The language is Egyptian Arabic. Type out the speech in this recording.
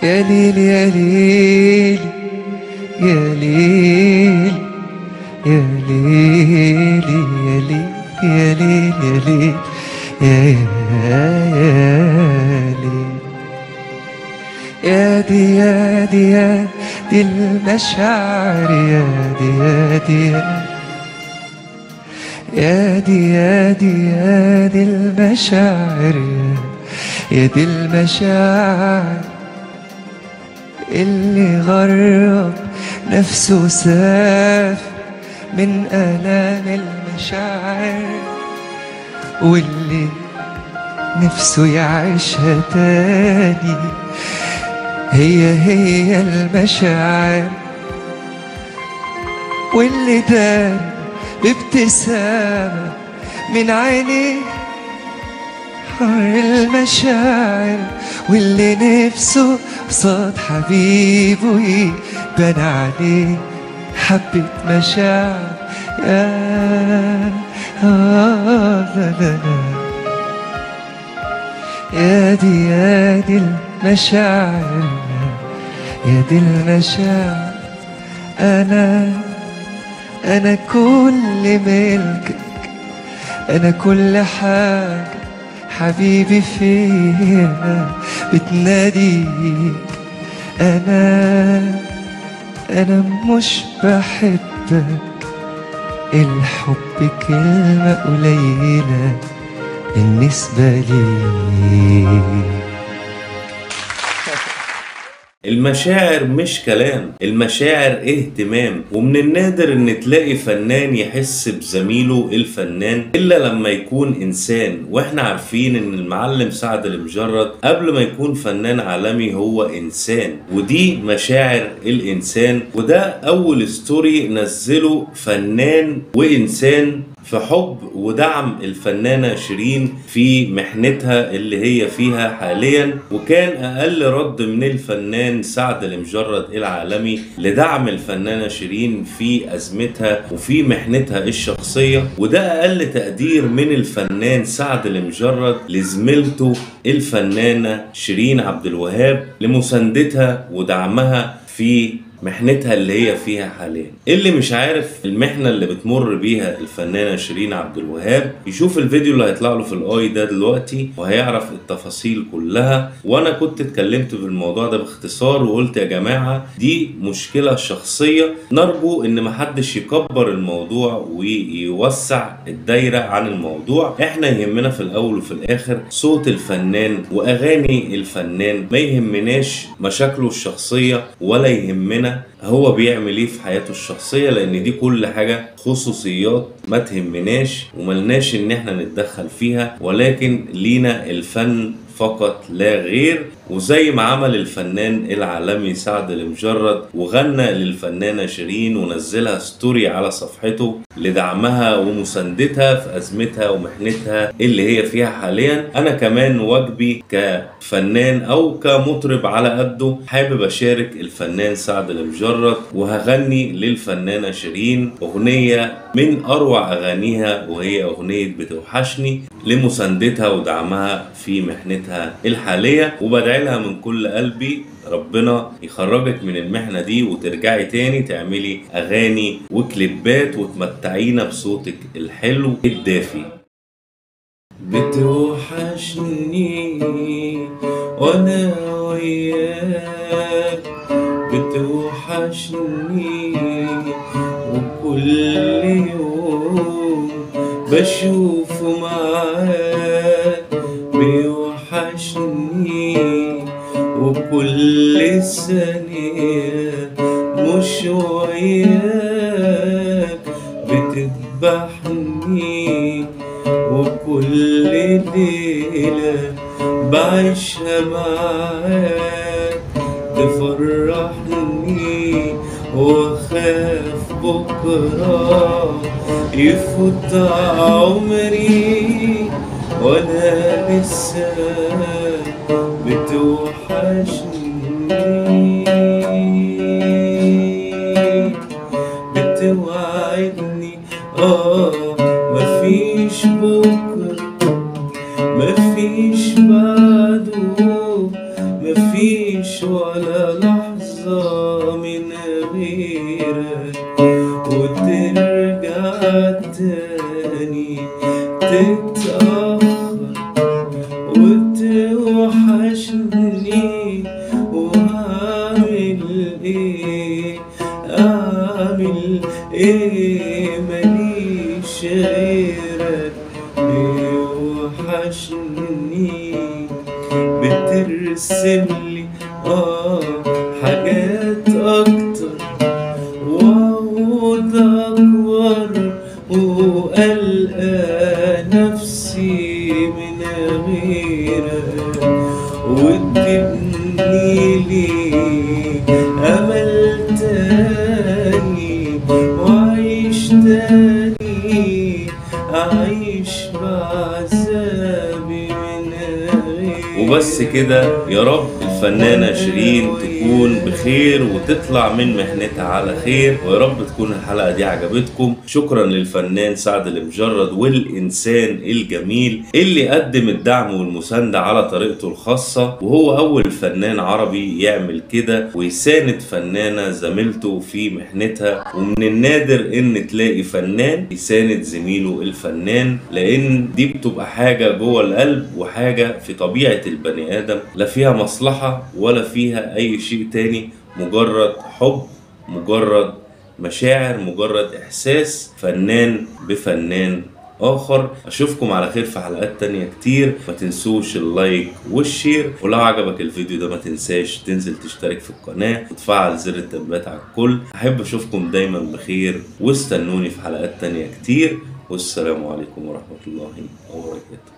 يا ليل يا ليل يا ليل يا ليل يا ليل يا ليل يا ليل يا يا ليل يا دي يا دي يا دي المشاعر يا دي يا دي يا دي يا دي يا دي المشاعر يا- يا دي المشاعر اللي غرب نفسه ساف من آلام المشاعر واللي نفسه يعيشها تاني هي هي المشاعر واللي دار بابتسامة من عينيه حر المشاعر واللي نفسه صاد حبيبه يبان عليه حبة مشاعر يا آه لا لا لا يا دي يا دي المشاعر يا دي المشاعر أنا أنا كل ملكك أنا كل حاجة حبيبي فيها بتناديك أنا أنا مش بحبك الحب كلمة قليلة بالنسبة لي المشاعر مش كلام المشاعر اهتمام ومن النادر ان تلاقي فنان يحس بزميله الفنان الا لما يكون انسان واحنا عارفين ان المعلم سعد المجرد قبل ما يكون فنان عالمي هو انسان ودي مشاعر الانسان وده اول ستوري نزله فنان وانسان في حب ودعم الفنانة شيرين في محنتها اللي هي فيها حاليا وكان أقل رد من الفنان سعد المجرد العالمي لدعم الفنانة شيرين في أزمتها وفي محنتها الشخصية وده أقل تقدير من الفنان سعد المجرد لزميلته الفنانة شيرين عبد الوهاب لمساندتها ودعمها في محنتها اللي هي فيها حاليا اللي مش عارف المحنة اللي بتمر بيها الفنانة شيرين عبد الوهاب يشوف الفيديو اللي هيطلع له في الاي ده دلوقتي وهيعرف التفاصيل كلها وانا كنت اتكلمت في الموضوع ده باختصار وقلت يا جماعة دي مشكلة شخصية نرجو ان محدش يكبر الموضوع ويوسع الدايرة عن الموضوع احنا يهمنا في الاول وفي الاخر صوت الفنان واغاني الفنان ما يهمناش مشاكله الشخصية ولا يهمنا هو بيعمل ايه في حياته الشخصية لان دي كل حاجة خصوصيات ما تهمناش وملناش ان احنا نتدخل فيها ولكن لينا الفن فقط لا غير وزي ما عمل الفنان العالمي سعد المجرد وغنى للفنانة شيرين ونزلها ستوري على صفحته لدعمها ومساندتها في أزمتها ومحنتها اللي هي فيها حاليا أنا كمان واجبي كفنان أو كمطرب على قده حابب أشارك الفنان سعد المجرد وهغني للفنانة شيرين أغنية من أروع أغانيها وهي أغنية بتوحشني لمساندتها ودعمها في محنتها الحالية وبدعي لها من كل قلبي ربنا يخرجك من المحنة دي وترجعي تاني تعملي أغاني وكليبات وتمتعينا بصوتك الحلو الدافي بتوحشني وانا وياك بتوحشني وكل يوم بشوفه معاك بيوحشني وكل ثانية مش وياك بتذبحني وكل ليلة بعيشها معاك تفرحني واخاف بكرة يفوت عمري وانا لسه بتوحشني بتوعدني اه مفيش بكرة مفيش بعده مفيش ولا لحظة من غيرك وترجع تاني تتأخر وتوحشني وأعمل إيه أعمل إيه ماليش غيرك بيوحشني بترسم لي آه حاجات أكتر وأعود أكبر وألقى نفسي من غيرك وتبني لي أمل تاني وأعيش تاني أعيش بعذابي من غيرك وبس كده يا رب الفنانة شيرين تكون بخير وتطلع من محنتها على خير ويا رب تكون الحلقة دي عجبتكم شكرا للفنان سعد المجرد والإنسان الجميل اللي قدم الدعم والمساندة على طريقته الخاصة وهو أول فنان عربي يعمل كده ويساند فنانة زميلته في محنتها ومن النادر إن تلاقي فنان يساند زميله الفنان لأن دي بتبقى حاجة جوه القلب وحاجة في طبيعة البني آدم لا فيها مصلحة ولا فيها أي شيء تاني مجرد حب مجرد مشاعر مجرد إحساس فنان بفنان آخر أشوفكم على خير في حلقات تانية كتير ما تنسوش اللايك والشير ولو عجبك الفيديو ده ما تنساش تنزل تشترك في القناة وتفعل زر التنبيهات على الكل أحب أشوفكم دايما بخير واستنوني في حلقات تانية كتير والسلام عليكم ورحمة الله وبركاته